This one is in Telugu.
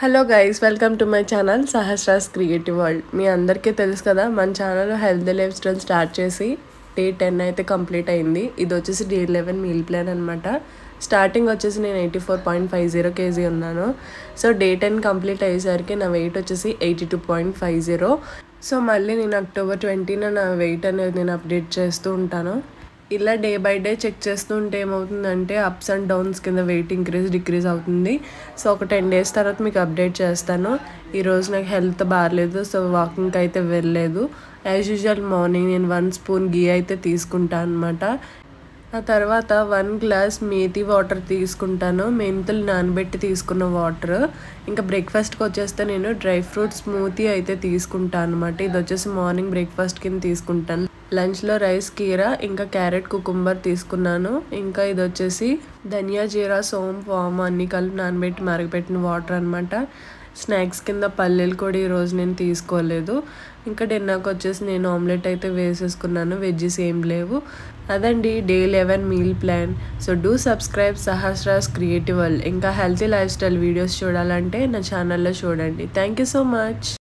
hello guys welcome to my channel Sahasra's creative world మీ అందరికీ తెలుసు కదా మన channel healthy lifestyle start చేసి డే టెన్ అయితే కంప్లీట్ అయింది ఇది వచ్చేసి డే లెవెన్ మీల్ ప్లాన్ అనమాట స్టార్టింగ్ వచ్చేసి నేను eighty four point five zero KG ఉన్నాను సో డే టెన్ కంప్లీట్ అయ్యేసరికి నా వెయిట్ వచ్చేసి eighty two point five zero so మళ్ళీ నేను అక్టోబర్ ట్వంటీన నా వెయిట్ అనేది నేను అప్డేట్ చేస్తూ ఉంటాను ఇలా డే బై డే చెక్ చేస్తూ ఉంటే ఏమవుతుందంటే అప్స్ అండ్ డౌన్స్ కింద వెయిట్ ఇంక్రీజ్ డిక్రీజ్ అవుతుంది సో ఒక టెన్ డేస్ తర్వాత మీకు అప్డేట్ చేస్తాను ఈరోజు నాకు హెల్త్ బాగాలేదు సో వాకింగ్కి అయితే వెళ్ళలేదు యాజ్ యూజువల్ మార్నింగ్ నేను వన్ స్పూన్ గీ అయితే తీసుకుంటాను అనమాట ఆ తర్వాత వన్ గ్లాస్ మేతి వాటర్ తీసుకుంటాను మెంతులు నానబెట్టి తీసుకున్న వాటర్ ఇంకా బ్రేక్ఫాస్ట్కి వచ్చేస్తే నేను డ్రై ఫ్రూట్ స్మూతీ అయితే తీసుకుంటాను అనమాట ఇది వచ్చేసి మార్నింగ్ బ్రేక్ఫాస్ట్ కింద తీసుకుంటాను లంచ్లో రైస్ కీరా ఇంకా క్యారెట్ కుకుంబర్ తీసుకున్నాను ఇంకా ఇది వచ్చేసి ధనియా జీరా సోమ్ వామ్ అన్ని కలిపి నానబెట్టి మరగపెట్టిన వాటర్ అనమాట స్నాక్స్ కింద పల్లెలు కూడా ఈరోజు నేను తీసుకోలేదు ఇంకా డిన్నర్కి వచ్చేసి నేను ఆమ్లెట్ అయితే వేసేసుకున్నాను వెజ్జెస్ ఏం లేవు అదండి day eleven meal plan so do subscribe Sahasra's creative world ఇంకా హెల్తీ లైఫ్ స్టైల్ వీడియోస్ చూడాలంటే నా ఛానల్లో చూడండి థ్యాంక్ యూ సో మచ్